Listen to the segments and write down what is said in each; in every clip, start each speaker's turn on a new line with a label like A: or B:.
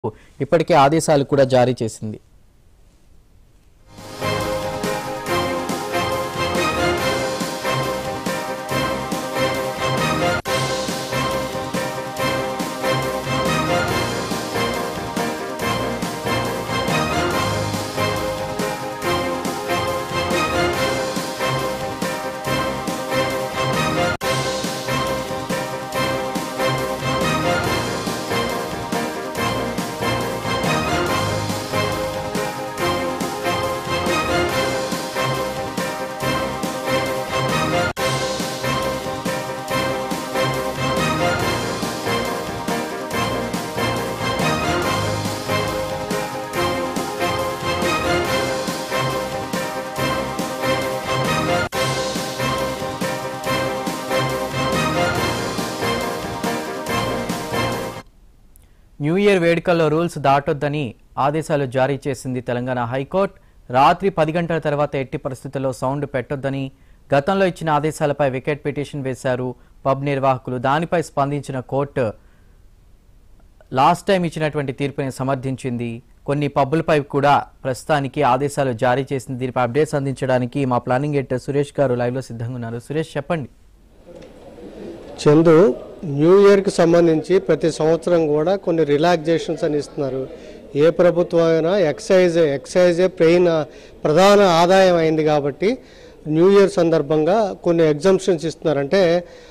A: ఇప్పటికే ఆదేశాలు కూడా జారీ చేసింది న్యూ ఇయర్ వేడుకల్లో రూల్స్ దాటొద్దని ఆదేశాలు జారీ చేసింది తెలంగాణ హైకోర్టు రాత్రి పది గంటల తర్వాత ఎట్టి పరిస్థితుల్లో సౌండ్ పెట్టొద్దని గతంలో ఇచ్చిన ఆదేశాలపై వికెట్ పిటిషన్ వేశారు పబ్ నిర్వాహకులు దానిపై స్పందించిన కోర్టు లాస్ట్ టైం ఇచ్చినటువంటి తీర్పుని సమర్థించింది కొన్ని పబ్బులపై కూడా ప్రస్తుతానికి ఆదేశాలు జారీ చేసింది దీనిపై అప్డేట్స్ అందించడానికి మా ప్లానింగ్ ఎడిటర్ సురేష్ గారు లైవ్లో సిద్ధంగా ఉన్నారు సురేష్ చెప్పండి
B: చందు న్యూ ఇయర్కి సంబంధించి ప్రతి సంవత్సరం కూడా కొన్ని రిలాక్సేషన్స్ అని ఇస్తున్నారు ఏ ప్రభుత్వం అయినా ఎక్సైజ్ ఎక్సైజే ప్రెయిన్ ప్రధాన ఆదాయం అయింది కాబట్టి న్యూ ఇయర్ సందర్భంగా కొన్ని ఎగ్జంప్షన్స్ ఇస్తున్నారు అంటే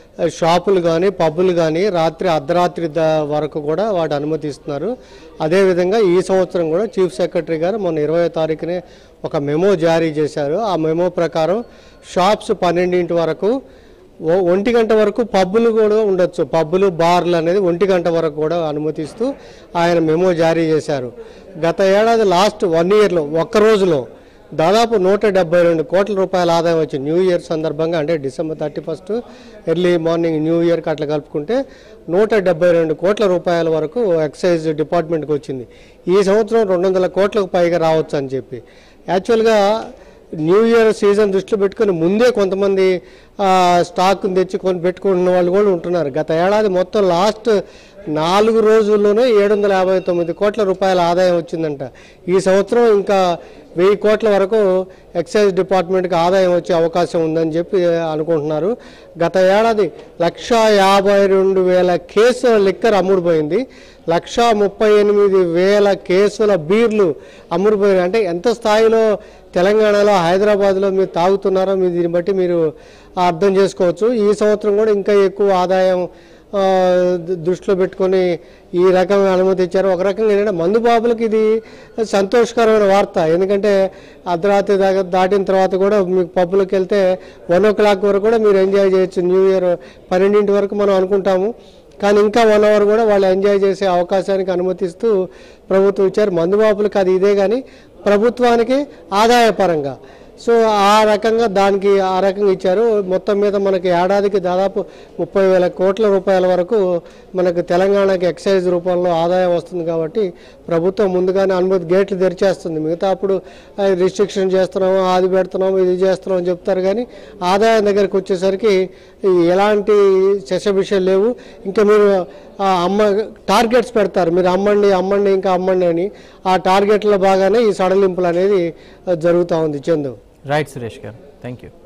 B: షాపులు కానీ పబ్బులు కానీ రాత్రి అర్ధరాత్రి ద వరకు కూడా వాటి అనుమతిస్తున్నారు అదేవిధంగా ఈ సంవత్సరం కూడా చీఫ్ సెక్రటరీ గారు మొన్న ఇరవై తారీఖునే ఒక మెమో జారీ చేశారు ఆ మెమో ప్రకారం షాప్స్ పన్నెండింటి వరకు ఓ- ఒంటి గంట వరకు పబ్బులు కూడా ఉండొచ్చు పబ్బులు బార్లు అనేది ఒంటి గంట వరకు కూడా అనుమతిస్తూ ఆయన మెమో జారీ చేశారు గత ఏడాది లాస్ట్ వన్ ఇయర్లో ఒక్క రోజులో దాదాపు నూట డెబ్బై రెండు కోట్ల రూపాయల ఆదాయం వచ్చింది న్యూ ఇయర్ సందర్భంగా అంటే December thirty first early morning new ఇయర్కి అట్లా కలుపుకుంటే నూట డెబ్బై రెండు కోట్ల రూపాయల వరకు ఎక్సైజ్ డిపార్ట్మెంట్కి వచ్చింది ఈ సంవత్సరం రెండు వందల కోట్లకు పైగా రావచ్చు అని చెప్పి యాక్చువల్గా న్యూ ఇయర్ సీజన్ దృష్టిలో పెట్టుకొని ముందే కొంతమంది ఆ, స్టాక్ని తెచ్చి కొని పెట్టుకుంటున్న వాళ్ళు కూడా ఉంటున్నారు గత ఏడాది మొత్తం లాస్ట్ నాలుగు రోజుల్లోనే ఏడు వందల యాభై తొమ్మిది కోట్ల రూపాయల ఆదాయం వచ్చిందంట ఈ సంవత్సరం ఇంకా వెయ్యి కోట్ల వరకు ఎక్సైజ్ డిపార్ట్మెంట్కి ఆదాయం వచ్చే అవకాశం ఉందని చెప్పి అనుకుంటున్నారు గత ఏడాది లక్షా యాభై రెండు వేల కేసుల లిక్కర్ అమ్ముడుపోయింది లక్షా ముప్పై ఎనిమిది వేల కేసుల బీర్లు అమ్ముడుపోయినాయి అంటే ఎంత స్థాయిలో తెలంగాణలో హైదరాబాద్లో మీరు తాగుతున్నారో మీరు దీన్ని బట్టి మీరు అర్థం చేసుకోవచ్చు ఈ సంవత్సరం కూడా ఇంకా ఎక్కువ ఆదాయం ఆ, ద- దృష్టిలో పెట్టుకొని ఈ రకమైన అనుమతి ఇచ్చారు ఒక రకంగా ఏంటంటే మందు బాబులకు ఇది సంతోషకరమైన వార్త ఎందుకంటే అర్ధరాత్రి దాకా దాటిన తర్వాత కూడా మీకు పబ్బులకు వెళ్తే వన్ ఓ క్లాక్ వరకు కూడా మీరు ఎంజాయ్ చేయొచ్చు న్యూ ఇయర్ పన్నెండింటి వరకు మనం అనుకుంటాము కానీ ఇంకా వన్ అవర్ కూడా వాళ్ళు ఎంజాయ్ చేసే అవకాశానికి అనుమతిస్తూ ప్రభుత్వం ఇచ్చారు మందుబాబులకు అది ఇదే కానీ ప్రభుత్వానికి ఆదాయపరంగా సో ఆ రకంగా దానికి ఆ రకంగా ఇచ్చారు మొత్తం మీద మనకి ఏడాదికి దాదాపు ముప్పై వేల కోట్ల రూపాయల వరకు మనకు తెలంగాణకి ఎక్సైజ్ రూపంలో ఆదాయం వస్తుంది కాబట్టి ప్రభుత్వం ముందుగానే అనుమతి గేట్లు తెరిచేస్తుంది మిగతా అప్పుడు రిస్ట్రిక్షన్ చేస్తున్నాము అది పెడుతున్నాము ఇది చేస్తున్నాం అని చెప్తారు కానీ ఆదాయం దగ్గరికి వచ్చేసరికి ఈ ఎలాంటి శశభిషలు లేవు ఇంకా మీరు ఆ అమ్మ టార్గెట్స్ పెడతారు మీరు అమ్మండి అమ్మండి ఇంకా అమ్మండి అని ఆ టార్గెట్లో బాగానే ఈ సడలింపులు అనేది ఆ, జరుగుతూ ఉంది చందు
A: రైట్ సురేష్ గారు థ్యాంక్ యూ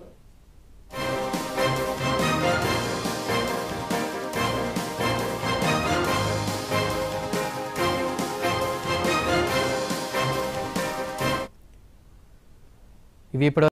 A: ఇవి ఇప్పుడు